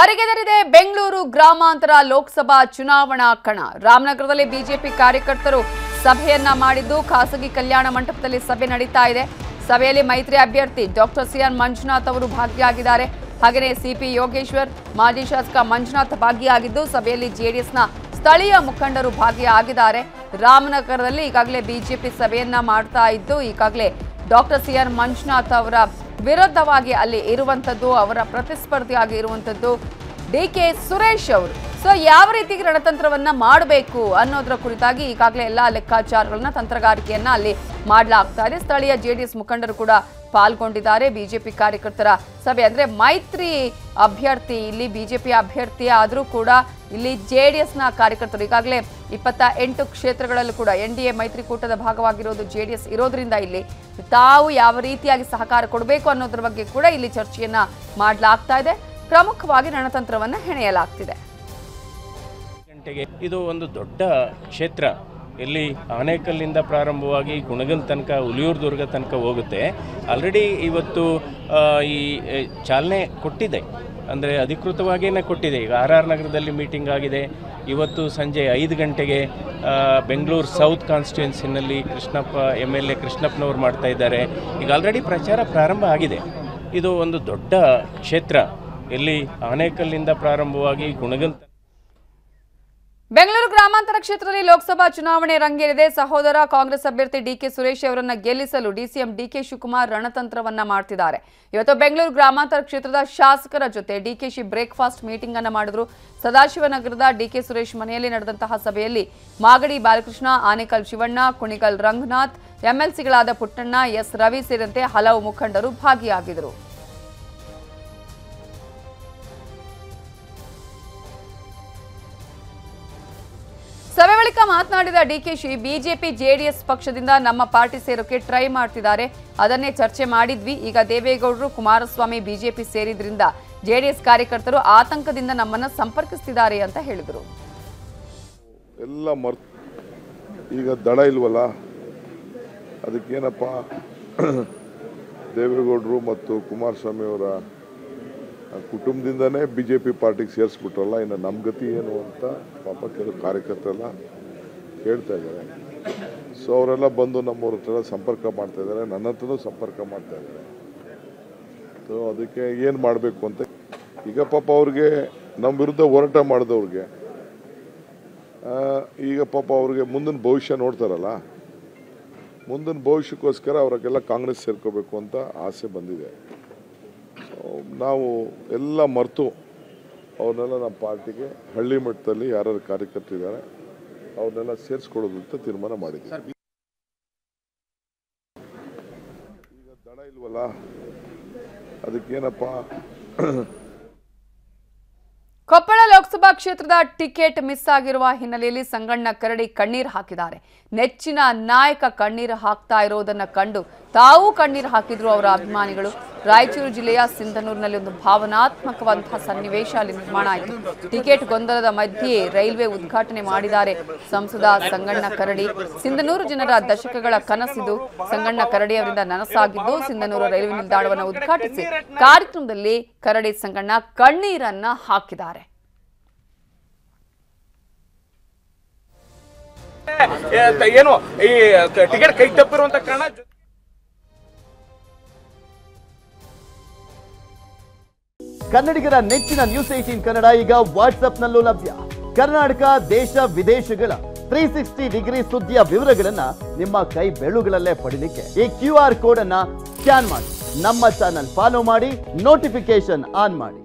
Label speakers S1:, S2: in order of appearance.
S1: ಗರಿಗೆದರಿದೆ ಬೆಂಗಳೂರು ಗ್ರಾಮಾಂತರ ಲೋಕಸಭಾ ಚುನಾವಣಾ ಕಣ ರಾಮನಗರದಲ್ಲಿ ಬಿಜೆಪಿ ಕಾರ್ಯಕರ್ತರು ಸಭೆಯನ್ನ ಮಾಡಿದ್ದು ಖಾಸಗಿ ಕಲ್ಯಾಣ ಮಂಟಪದಲ್ಲಿ ಸಭೆ ನಡೀತಾ ಇದೆ ಸಭೆಯಲ್ಲಿ ಮೈತ್ರಿ ಅಭ್ಯರ್ಥಿ ಡಾಕ್ಟರ್ ಸಿಎನ್ ಮಂಜುನಾಥ್ ಅವರು ಭಾಗಿಯಾಗಿದ್ದಾರೆ ಹಾಗೆಯೇ ಸಿಪಿ ಯೋಗೇಶ್ವರ್ ಮಾಜಿ ಶಾಸಕ ಮಂಜುನಾಥ್ ಭಾಗಿಯಾಗಿದ್ದು ಸಭೆಯಲ್ಲಿ ಜೆಡಿಎಸ್ನ ಸ್ಥಳೀಯ ಮುಖಂಡರು ಭಾಗಿಯಾಗಿದ್ದಾರೆ ರಾಮನಗರದಲ್ಲಿ ಈಗಾಗಲೇ ಬಿಜೆಪಿ ಸಭೆಯನ್ನ ಮಾಡ್ತಾ ಇದ್ದು ಈಗಾಗಲೇ ಡಾಕ್ಟರ್ ಸಿ ಆರ್ ಮಂಜುನಾಥ್ ಅವರ ವಿರುದ್ಧವಾಗಿ ಅಲ್ಲಿ ಇರುವಂಥದ್ದು ಅವರ ಪ್ರತಿಸ್ಪರ್ಧಿಯಾಗಿ ಇರುವಂಥದ್ದು ಡಿ ಕೆ ಸುರೇಶ್ ಅವರು ಸೊ ಯಾವ ರೀತಿ ರಣತಂತ್ರವನ್ನ ಮಾಡಬೇಕು ಅನ್ನೋದರ ಕುರಿತಾಗಿ ಈಗಾಗಲೇ ಎಲ್ಲ ಲೆಕ್ಕಾಚಾರಗಳನ್ನ ತಂತ್ರಗಾರಿಕೆಯನ್ನ ಅಲ್ಲಿ ಮಾಡಲಾಗ್ತಾ ಇದೆ ಸ್ಥಳೀಯ ಜೆಡಿಎಸ್ ಮುಖಂಡರು ಕೂಡ ಪಾಲ್ಗೊಂಡಿದ್ದಾರೆ ಬಿಜೆಪಿ ಕಾರ್ಯಕರ್ತರ ಸಭೆ ಅಂದ್ರೆ ಮೈತ್ರಿ ಅಭ್ಯರ್ಥಿ ಇಲ್ಲಿ ಬಿಜೆಪಿ ಅಭ್ಯರ್ಥಿ ಆದರೂ ಕೂಡ ಇಲ್ಲಿ ಜೆಡಿಎಸ್ನ ಕಾರ್ಯಕರ್ತರು ಈಗಾಗಲೇ ಇಪ್ಪತ್ತ ಎಂಟು ಕ್ಷೇತ್ರಗಳಲ್ಲೂ ಕೂಡ ಎನ್ ಡಿ ಎ ಮೈತ್ರಿಕೂಟದ ಭಾಗವಾಗಿರೋದು ಜೆಡಿಎಸ್ ಇರೋದ್ರಿಂದ ಇಲ್ಲಿ ತಾವು ಯಾವ ರೀತಿಯಾಗಿ ಸಹಕಾರ ಕೊಡಬೇಕು ಅನ್ನೋದ್ರ ಬಗ್ಗೆ ಕೂಡ ಇಲ್ಲಿ ಚರ್ಚೆಯನ್ನ ಮಾಡಲಾಗ್ತಾ ಇದೆ ಪ್ರಮುಖವಾಗಿ ರಣತಂತ್ರವನ್ನ ಹೆಣೆಯಲಾಗ್ತಿದೆ
S2: ಗಂಟೆಗೆ ಇದು ಒಂದು ದೊಡ್ಡ ಕ್ಷೇತ್ರ ಇಲ್ಲಿ ಆನೇಕಲ್ಲಿಂದ ಪ್ರಾರಂಭವಾಗಿ ಗುಣಗಲ್ ತನಕ ಉಲಿಯೂರು ದುರ್ಗ ತನಕ ಹೋಗುತ್ತೆ ಆಲ್ರೆಡಿ ಇವತ್ತು ಆ, ಈ ಎ, ಚಾಲನೆ ಕೊಟ್ಟಿದೆ ಅಂದರೆ ಅಧಿಕೃತವಾಗಿಯೇ ಕೊಟ್ಟಿದೆ ಈಗ ಆರ್ ಆರ್ ನಗರದಲ್ಲಿ ಮೀಟಿಂಗ್ ಆಗಿದೆ ಇವತ್ತು ಸಂಜೆ ಐದು ಗಂಟೆಗೆ ಆ, ಬೆಂಗಳೂರು ಸೌತ್ ಕಾನ್ಸ್ಟಿಟ್ಯೂನ್ಸಿನಲ್ಲಿ ಕೃಷ್ಣಪ್ಪ ಎಮ್ ಎಲ್ ಎ ಕೃಷ್ಣಪ್ಪನವ್ರು ಮಾಡ್ತಾ ಇದ್ದಾರೆ ಈಗ ಆಲ್ರೆಡಿ ಪ್ರಚಾರ ಪ್ರಾರಂಭ ಆಗಿದೆ ಇದು ಒಂದು ದೊಡ್ಡ ಕ್ಷೇತ್ರ ಇಲ್ಲಿ ಆನೇಕಲ್ಲಿಂದ ಪ್ರಾರಂಭವಾಗಿ ಗುಣಗಲ್ ತನಕ
S1: ಬೆಂಗಳೂರು ಗ್ರಾಮಾಂತರ ಕ್ಷೇತ್ರದಲ್ಲಿ ಲೋಕಸಭಾ ಚುನಾವಣೆ ರಂಗೇರಿದೆ ಸಹೋದರ ಕಾಂಗ್ರೆಸ್ ಅಭ್ಯರ್ಥಿ ಡಿಕೆ ಸುರೇಶ್ ಅವರನ್ನ ಗೆಲ್ಲಿಸಲು ಡಿಸಿಎಂ ಡಿಕೆ ಶಿವಕುಮಾರ್ ರಣತಂತ್ರವನ್ನ ಮಾಡ್ತಿದ್ದಾರೆ ಇವತ್ತು ಬೆಂಗಳೂರು ಗ್ರಾಮಾಂತರ ಕ್ಷೇತ್ರದ ಶಾಸಕರ ಜೊತೆ ಡಿಕೆಶಿ ಬ್ರೇಕ್ಫಾಸ್ಟ್ ಮೀಟಿಂಗ್ ಅನ್ನ ಮಾಡಿದ್ರು ಸದಾಶಿವನಗರದ ಡಿಕೆ ಸುರೇಶ್ ಮನೆಯಲ್ಲಿ ನಡೆದಂತಹ ಸಭೆಯಲ್ಲಿ ಮಾಗಡಿ ಬಾಲಕೃಷ್ಣ ಆನೇಕಲ್ ಶಿವಣ್ಣ ಕುಣಿಗಲ್ ರಂಗನಾಥ್ ಎಂಎಲ್ಸಿಗಳಾದ ಪುಟ್ಟಣ್ಣ ಎಸ್ ರವಿ ಸೇರಿದಂತೆ ಹಲವು ಮುಖಂಡರು ಭಾಗಿಯಾಗಿದ್ದರು ಸಭೆ ಬಳಿಕ ಮಾತನಾಡಿದ ಡಿಕೆಶಿ ಬಿಜೆಪಿ ಜೆಡಿಎಸ್ ಪಕ್ಷದಿಂದ ನಮ್ಮ ಪಾರ್ಟಿ ಸೇರೋಕೆ ಟ್ರೈ ಮಾಡ್ತಿದ್ದಾರೆ ಅದನ್ನೇ ಚರ್ಚೆ ಮಾಡಿದ್ವಿ ಈಗ ದೇವೇಗೌಡರು ಕುಮಾರಸ್ವಾಮಿ ಬಿಜೆಪಿ ಸೇರಿದ್ರಿಂದ ಜೆಡಿಎಸ್ ಕಾರ್ಯಕರ್ತರು ಆತಂಕದಿಂದ ನಮ್ಮನ್ನ ಸಂಪರ್ಕಿಸ್ತಿದ್ದಾರೆ ಅಂತ ಹೇಳಿದರು
S3: ಎಲ್ಲ ಮರ್ ಈಗ ದಡ ಇಲ್ವಲ್ಲ ಅದಕ್ಕೇನಪ್ಪ ದೇವೇಗೌಡರು ಮತ್ತು ಕುಮಾರಸ್ವಾಮಿ ಅವರ ಕುಟುಂಬದಿಂದನೇ ಬಿ ಜೆ ಪಿ ಪಾರ್ಟಿಗೆ ಸೇರಿಸ್ಬಿಟ್ರಲ್ಲ ಇನ್ನು ನಮ್ಮ ಗತಿ ಏನು ಅಂತ ಪಾಪ ಕೆಲವು ಕಾರ್ಯಕರ್ತರೆಲ್ಲ ಕೇಳ್ತಾ ಇದ್ದಾರೆ ಸೊ ಅವರೆಲ್ಲ ಬಂದು ನಮ್ಮವ್ರ ಹತ್ರ ಸಂಪರ್ಕ ಮಾಡ್ತಾ ಇದ್ದಾರೆ ನನ್ನ ಹತ್ರನೂ ಸಂಪರ್ಕ ಮಾಡ್ತಾ ಇದ್ದಾರೆ ಸೊ ಅದಕ್ಕೆ ಏನು ಮಾಡಬೇಕು ಅಂತ ಈಗ ಪಾಪ ಅವ್ರಿಗೆ ನಮ್ಮ ವಿರುದ್ಧ ಹೋರಾಟ ಮಾಡಿದವ್ರಿಗೆ ಆ, ಈಗ ಪಾಪ ಅವ್ರಿಗೆ ಮುಂದಿನ ಭವಿಷ್ಯ ನೋಡ್ತಾರಲ್ಲ ಮುಂದಿನ ಭವಿಷ್ಯಕ್ಕೋಸ್ಕರ ಅವ್ರಿಗೆಲ್ಲ ಕಾಂಗ್ರೆಸ್ ಸೇರ್ಕೋಬೇಕು ಅಂತ ಆಸೆ ಬಂದಿದೆ ಸೊ ನಾವು ಎಲ್ಲ ಮರೆತು ಅವ್ರನ್ನೆಲ್ಲ ನಮ್ಮ ಪಾರ್ಟಿಗೆ ಹಳ್ಳಿ ಮಟ್ಟದಲ್ಲಿ ಯಾರ್ಯಾರು ಕಾರ್ಯಕರ್ತರಿದ್ದಾರೆ ಅವ್ರನ್ನೆಲ್ಲ ಸೇರಿಸ್ಕೊಳ್ಳೋದು ಅಂತ ತೀರ್ಮಾನ ಮಾಡಿದ್ದೀವಿ ಈಗ ದಡ ಇಲ್ವಲ್ಲ ಅದಕ್ಕೇನಪ್ಪ
S1: ಕೊಪ್ಪಳ ಲೋಕಸಭಾ ಕ್ಷೇತ್ರದ ಟಿಕೆಟ್ ಮಿಸ್ ಆಗಿರುವ ಹಿನ್ನೆಲೆಯಲ್ಲಿ ಸಂಗಣ್ಣ ಕರಡಿ ಕಣ್ಣೀರು ಹಾಕಿದ್ದಾರೆ ನೆಚ್ಚಿನ ನಾಯಕ ಕಣ್ಣೀರು ಹಾಕ್ತಾ ಇರೋದನ್ನ ಕಂಡು ತಾವೂ ಕಣ್ಣೀರು ಹಾಕಿದ್ರು ಅವರ ಅಭಿಮಾನಿಗಳು ರಾಯಚೂರು ಜಿಲ್ಲೆಯ ಸಿಂಧನೂರಿನಲ್ಲಿ ಒಂದು ಭಾವನಾತ್ಮಕವಂತಹ ಸನ್ನಿವೇಶ ಅಲ್ಲಿ ನಿರ್ಮಾಣ ಆಯಿತು ಟಿಕೆಟ್ ಗೊಂದಲದ ಮಧ್ಯೆ ರೈಲ್ವೆ ಉದ್ಘಾಟನೆ ಮಾಡಿದ್ದಾರೆ ಸಂಸದ ಸಂಗಣ್ಣ ಕರಡಿ ಸಿಂಧನೂರು ಜನರ ದಶಕಗಳ ಕನಸಿದು ಸಂಗಣ್ಣ ಕರಡಿ ಅವರಿಂದ ನನಸಾಗಿದ್ದು ಸಿಂಧನೂರು ರೈಲ್ವೆ ನಿಲ್ದಾಣವನ್ನು ಉದ್ಘಾಟಿಸಿ ಕಾರ್ಯಕ್ರಮದಲ್ಲಿ ಕರಡಿ ಸಂಗಣ್ಣ ಕಣ್ಣೀರನ್ನ ಹಾಕಿದ್ದಾರೆ
S4: ಏ, ತ- ಏನು ಈ ಟಿಕೆಟ್ ಕೈ ತಪ್ಪಿರುವಂತ ಕಾರಣ ಜೊ-
S5: ಕನ್ನಡಿಗರ ನೆಚ್ಚಿನ ನ್ಯೂಸ್ ಏಟೀನ್ ಕನ್ನಡ ಈಗ ವಾಟ್ಸ್ಆಪ್ನಲ್ಲೂ ಲಭ್ಯ ಕರ್ನಾಟಕ ದೇಶ ವಿದೇಶಗಳ ತ್ರೀ ಸಿಕ್ಸ್ಟಿ ಡಿಗ್ರಿ ಸುದ್ದಿಯ ವಿವರಗಳನ್ನ ನಿಮ್ಮ ಕೈ ಬೆರಳುಗಳಲ್ಲೇ ಪಡಿಲಿಕ್ಕೆ ಈ ಕ್ಯೂ ಆರ್ ಕೋಡ್ ಅನ್ನ ಸ್ಕ್ಯಾನ್ ಮಾಡಿ ನಮ್ಮ ಚಾನಲ್ ಫಾಲೋ ಮಾಡಿ ನೋಟಿಫಿಕೇಶನ್ ಆನ್ ಮಾಡಿ